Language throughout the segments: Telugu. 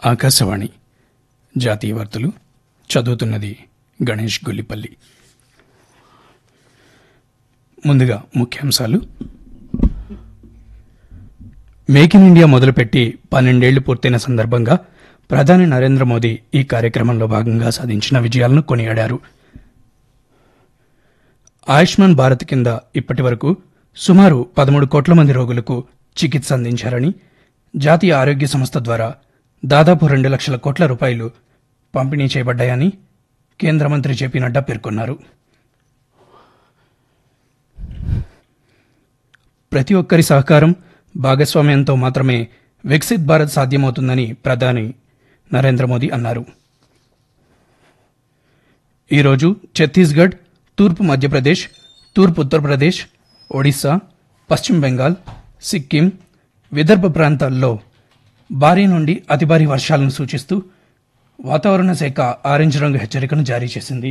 ఆకాశవాణి జాతీయ వార్తలు చదువుతున్నది గణేష్ గొల్లిపల్లి ముందుగా ముఖ్యాంశాలు మేక్ ఇన్ ఇండియా మొదలుపెట్టి పన్నెండేళ్లు పూర్తయిన సందర్భంగా ప్రధాని నరేంద్ర మోదీ ఈ కార్యక్రమంలో భాగంగా సాధించిన విజయాలను కొనియాడారు ఆయుష్మాన్ భారత్ కింద ఇప్పటి వరకు సుమారు పదమూడు కోట్ల మంది రోగులకు చికిత్స అందించారని జాతీయ ఆరోగ్య సంస్థ ద్వారా దాదాపు రెండు లక్షల కోట్ల రూపాయలు పంపిణీ చేయబడ్డాయని కేంద్ర మంత్రి జేపీ నడ్డా పేర్కొన్నారు ప్రతి ఒక్కరి సహకారం భాగస్వామ్యంతో మాత్రమే వికసిత్ భారత్ సాధ్యమవుతుందని ప్రధాని నరేంద్ర మోదీ అన్నారు ఈరోజు ఛత్తీస్గఢ్ తూర్పు మధ్యప్రదేశ్ తూర్పు ఉత్తరప్రదేశ్ ఒడిశా పశ్చిమ బెంగాల్ సిక్కిం విదర్భ ప్రాంతాల్లో భారీ నుండి అతి భారీ వర్షాలను సూచిస్తూ వాతావరణ శాఖ ఆరెంజ్ రంగు హెచ్చరికను జారీ చేసింది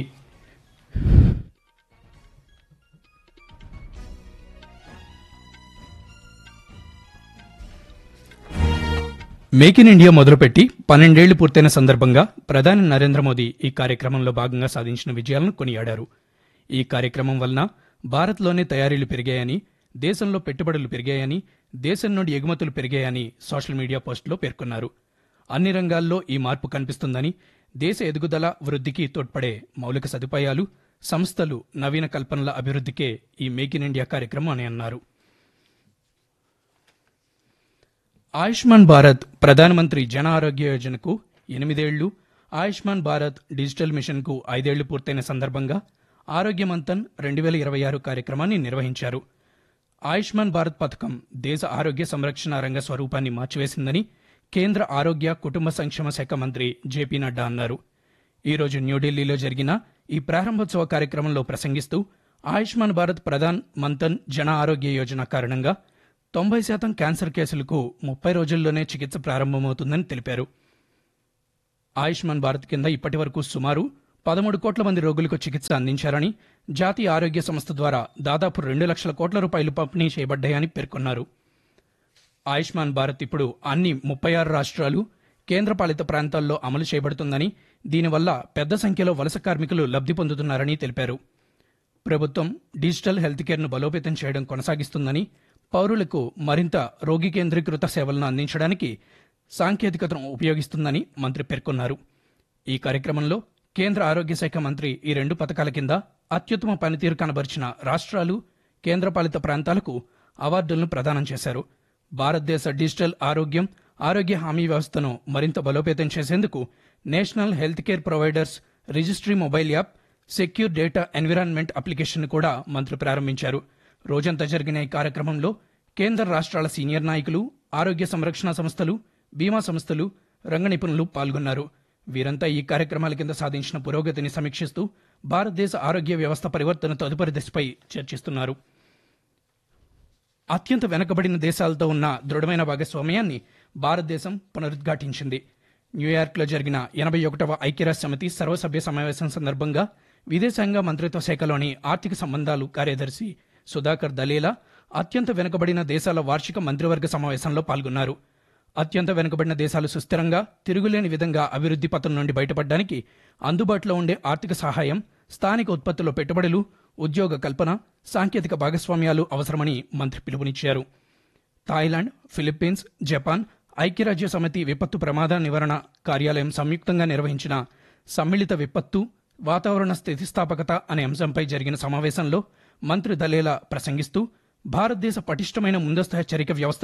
మేక్ ఇన్ ఇండియా మొదలుపెట్టి పన్నెండేళ్లు పూర్తయిన సందర్భంగా ప్రధాని నరేంద్ర మోదీ ఈ కార్యక్రమంలో భాగంగా సాధించిన విజయాలను కొనియాడారు ఈ కార్యక్రమం వలన భారత్లోనే తయారీలు పెరిగాయని దేశంలో పెట్టుబడులు పెరిగాయని దేశం నుండి ఎగుమతులు పెరిగాయని సోషల్ మీడియా పోస్టులో పేర్కొన్నారు అన్ని రంగాల్లో ఈ మార్పు కనిపిస్తుందని దేశ ఎదుగుదల వృద్ధికి తోడ్పడే మౌలిక సదుపాయాలు సంస్థలు నవీన కల్పనల అభివృద్ధికే ఈ మేక్ ఇన్ ఇండియా కార్యక్రమం అని అన్నారు ఆయుష్మాన్ భారత్ ప్రధానమంత్రి జన ఆరోగ్య యోజనకు ఎనిమిదేళ్లు ఆయుష్మాన్ భారత్ డిజిటల్ మిషన్కు ఐదేళ్లు పూర్తయిన సందర్భంగా ఆరోగ్య మంతన్ రెండు వేల ఇరవై ఆరు కార్యక్రమాన్ని నిర్వహించారు ఆయుష్మాన్ భారత్ పథకం దేశ ఆరోగ్య సంరక్షణ రంగ స్వరూపాన్ని మార్చివేసిందని కేంద్ర ఆరోగ్య కుటుంబ సంక్షేమ శాఖ మంత్రి జేపీ నడ్డా అన్నారు ఈరోజు న్యూఢిల్లీలో జరిగిన ఈ ప్రారంభోత్సవ కార్యక్రమంలో ప్రసంగిస్తూ ఆయుష్మాన్ భారత్ ప్రధాన్ మంతన్ జన ఆరోగ్య యోజన కారణంగా తొంభై శాతం క్యాన్సర్ కేసులకు ముప్పై రోజుల్లోనే చికిత్స ప్రారంభమవుతుందని తెలిపారు ఆయుష్మాన్ భారత్ కింద ఇప్పటి వరకు సుమారు పదమూడు కోట్ల మంది రోగులకు చికిత్స అందించారని జాతీయ ఆరోగ్య సంస్థ ద్వారా దాదాపు రెండు లక్షల కోట్ల రూపాయలు పంపిణీ చేయబడ్డాయని పేర్కొన్నారు ఆయుష్మాన్ భారత్ ఇప్పుడు అన్ని ముప్పై ఆరు రాష్ట్రాలు కేంద్రపాలిత ప్రాంతాల్లో అమలు చేయబడుతుందని దీనివల్ల పెద్ద సంఖ్యలో వలస కార్మికులు లబ్ధి పొందుతున్నారని తెలిపారు ప్రభుత్వం డిజిటల్ హెల్త్ కేర్ను బలోపేతం చేయడం కొనసాగిస్తుందని పౌరులకు మరింత రోగి కేంద్రీకృత సేవలను అందించడానికి సాంకేతికతను ఉపయోగిస్తుందని మంత్రి పేర్కొన్నారు ఈ కార్యక్రమంలో కేంద్ర ఆరోగ్య శాఖ మంత్రి ఈ రెండు పథకాల కింద అత్యుత్తమ పనితీరు కనబరిచిన రాష్ట్రాలు కేంద్రపాలిత ప్రాంతాలకు అవార్డులను ప్రదానం చేశారు భారతదేశ డిజిటల్ ఆరోగ్యం ఆరోగ్య హామీ వ్యవస్థను మరింత బలోపేతం చేసేందుకు national health care providers registry mobile app secure data environment application కూడా మంత్రి ప్రారంభించారు రోజంతా జరిగిన ఈ కార్యక్రమంలో కేంద్ర రాష్ట్రాల సీనియర్ నాయకులు ఆరోగ్య సంరక్షణ సంస్థలు బీమా సంస్థలు రంగ నిపుణులు పాల్గొన్నారు వీరంతా ఈ కార్యక్రమాల కింద సాధించిన పురోగతిని సమీక్షిస్తూ భారతదేశ ఆరోగ్య వ్యవస్థ పరివర్తన తదుపరి దశపై చర్చిస్తున్నారు అత్యంత వెనుకబడిన దేశాలతో ఉన్న దృఢమైన భాగస్వామ్యాన్ని భారతదేశం పునరుద్ఘాటించింది న్యూయార్క్లో జరిగిన ఎనభై ఒకటవ ఐక్యరాజ్య సమితి సర్వసభ్య సమావేశం సందర్భంగా విదేశాంగ మంత్రిత్వ శాఖలోని ఆర్థిక సంబంధాలు కార్యదర్శి సుధాకర్ దలేలా అత్యంత వెనుకబడిన దేశాల వార్షిక మంత్రివర్గ సమావేశంలో పాల్గొన్నారు అత్యంత వెనుకబడిన దేశాలు సుస్థిరంగా తిరుగులేని విధంగా అభివృద్ధి పథం నుండి బయటపడడానికి అందుబాటులో ఉండే ఆర్థిక సహాయం స్థానిక ఉత్పత్తుల్లో పెట్టుబడులు ఉద్యోగ కల్పన సాంకేతిక భాగస్వామ్యాలు అవసరమని మంత్రి పిలుపునిచ్చారు థాయిలాండ్ ఫిలిప్పీన్స్ జపాన్ ఐక్యరాజ్య సమితి విపత్తు ప్రమాద నివారణ కార్యాలయం సంయుక్తంగా నిర్వహించిన సమ్మిళిత విపత్తు వాతావరణ స్థితిస్థాపకత అనే అంశంపై జరిగిన సమావేశంలో మంత్రి దలేలా ప్రసంగిస్తూ భారతదేశ పటిష్టమైన ముందస్తు హెచ్చరిక వ్యవస్థ